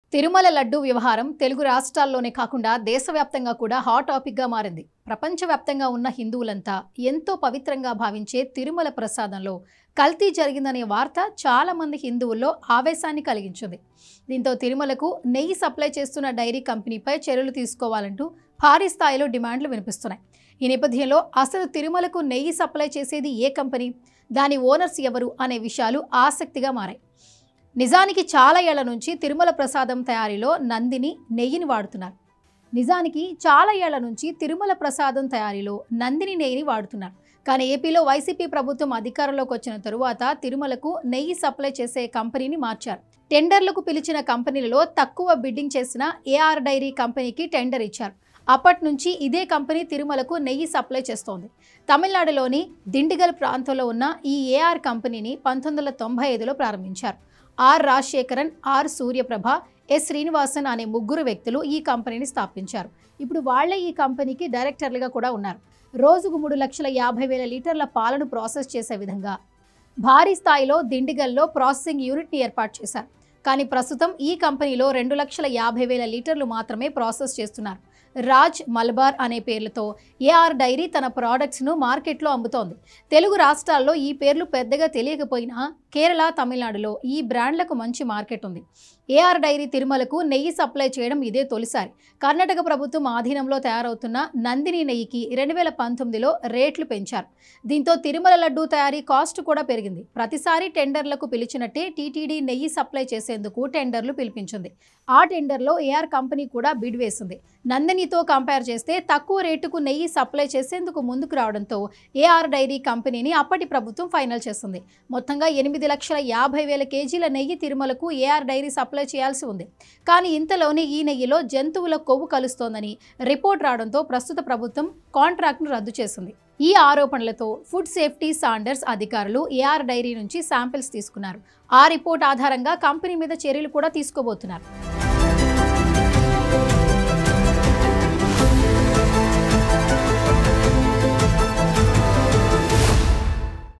తిరుమల లడ్డు వ్యవహారం తెలుగు రాష్ట్రాల్లోనే కాకుండా దేశవ్యాప్తంగా కూడా హాట్ టాపిక్గా మారింది ప్రపంచవ్యాప్తంగా ఉన్న హిందువులంతా ఎంతో పవిత్రంగా భావించే తిరుమల ప్రసాదంలో కల్తీ జరిగిందనే వార్త చాలా మంది హిందువుల్లో ఆవేశాన్ని కలిగించింది దీంతో తిరుమలకు నెయ్యి సప్లై చేస్తున్న డైరీ కంపెనీపై చర్యలు తీసుకోవాలంటూ భారీ స్థాయిలో డిమాండ్లు వినిపిస్తున్నాయి ఈ నేపథ్యంలో అసలు తిరుమలకు నెయ్యి సప్లై చేసేది ఏ కంపెనీ దాని ఓనర్స్ ఎవరు అనే విషయాలు ఆసక్తిగా మారాయి నిజానికి చాలా ఏళ్ల నుంచి తిరుమల ప్రసాదం తయారీలో నందిని నెయ్యిని వాడుతున్నారు నిజానికి చాలా ఏళ్ల నుంచి తిరుమల ప్రసాదం తయారీలో నందిని నెయ్యిని వాడుతున్నారు కానీ ఏపీలో వైసీపీ ప్రభుత్వం అధికారంలోకి వచ్చిన తరువాత తిరుమలకు నెయ్యి సప్లై చేసే కంపెనీని మార్చారు టెండర్లకు పిలిచిన కంపెనీలలో తక్కువ బిడ్డింగ్ చేసిన ఏఆర్ డైరీ కంపెనీకి టెండర్ ఇచ్చారు అప్పటి నుంచి ఇదే కంపెనీ తిరుమలకు నెయ్యి సప్లై చేస్తోంది తమిళనాడులోని దిండిగల్ ప్రాంతంలో ఉన్న ఈ ఏఆర్ కంపెనీని పంతొమ్మిది వందల తొంభై ఐదులో ప్రారంభించారు R Rajasekharan R Suryaprabha S Srinivasan అనే ముగ్గురు వ్యక్తులు ఈ కంపెనీని స్థాపించారు ఇప్పుడు వాళ్లే ఈ కంపెనీకి డైరెక్టర్లుగా కూడా ఉన్నారు రోజుకు మూడు లక్షల యాభై వేల లీటర్ల పాలను ప్రాసెస్ చేసే విధంగా భారీ స్థాయిలో దిండిగల్లో ప్రాసెసింగ్ యూనిట్ని ఏర్పాటు చేశారు కానీ ప్రస్తుతం ఈ కంపెనీలో రెండు లక్షల యాభై వేల లీటర్లు మాత్రమే ప్రాసెస్ చేస్తున్నారు రాజ్ మలబార్ అనే పేర్లతో ఏఆర్ డైరీ తన ప్రోడక్ట్స్ను మార్కెట్లో అమ్ముతోంది తెలుగు రాష్ట్రాల్లో ఈ పేర్లు పెద్దగా తెలియకపోయినా కేరళ తమిళనాడులో ఈ బ్రాండ్లకు మంచి మార్కెట్ ఉంది ఏఆర్ డైరీ తిరుమలకు నెయ్యి సప్లై చేయడం ఇదే తొలిసారి కర్ణాటక ప్రభుత్వం ఆధీనంలో తయారవుతున్న నందిని నెయ్యికి రెండు వేల పంతొమ్మిదిలో రేట్లు పెంచారు దీంతో తిరుమల లడ్డూ తయారీ కాస్ట్ కూడా పెరిగింది ప్రతిసారి టెండర్లకు పిలిచినట్టే టీటీడీ నెయ్యి సప్లై చేసేందుకు టెండర్లు పిలిపించింది ఆ టెండర్లో ఏఆర్ కంపెనీ కూడా బిడ్ వేసింది నందినితో కంపేర్ చేస్తే తక్కువ రేటుకు నెయ్యి సప్లై చేసేందుకు ముందుకు రావడంతో ఏఆర్ డైరీ కంపెనీని అప్పటి ప్రభుత్వం ఫైనల్ చేసింది మొత్తంగా ఎనిమిది లక్షల యాభై వేల కేజీల నెయ్యి తిరుమలకు ఏఆర్ డైరీ సప్లై చేయాల్సి ఉంది కానీ ఇంతలోనే ఈ నెయ్యిలో జంతువుల కొవ్వు కలుస్తోందని రిపోర్ట్ రావడంతో ప్రస్తుత ప్రభుత్వం కాంట్రాక్ట్ను రద్దు చేసింది ఈ ఆరోపణలతో ఫుడ్ సేఫ్టీ సాండర్స్ అధికారులు ఏఆర్ డైరీ నుంచి శాంపిల్స్ తీసుకున్నారు ఆ రిపోర్ట్ ఆధారంగా కంపెనీ మీద చర్యలు కూడా తీసుకోబోతున్నారు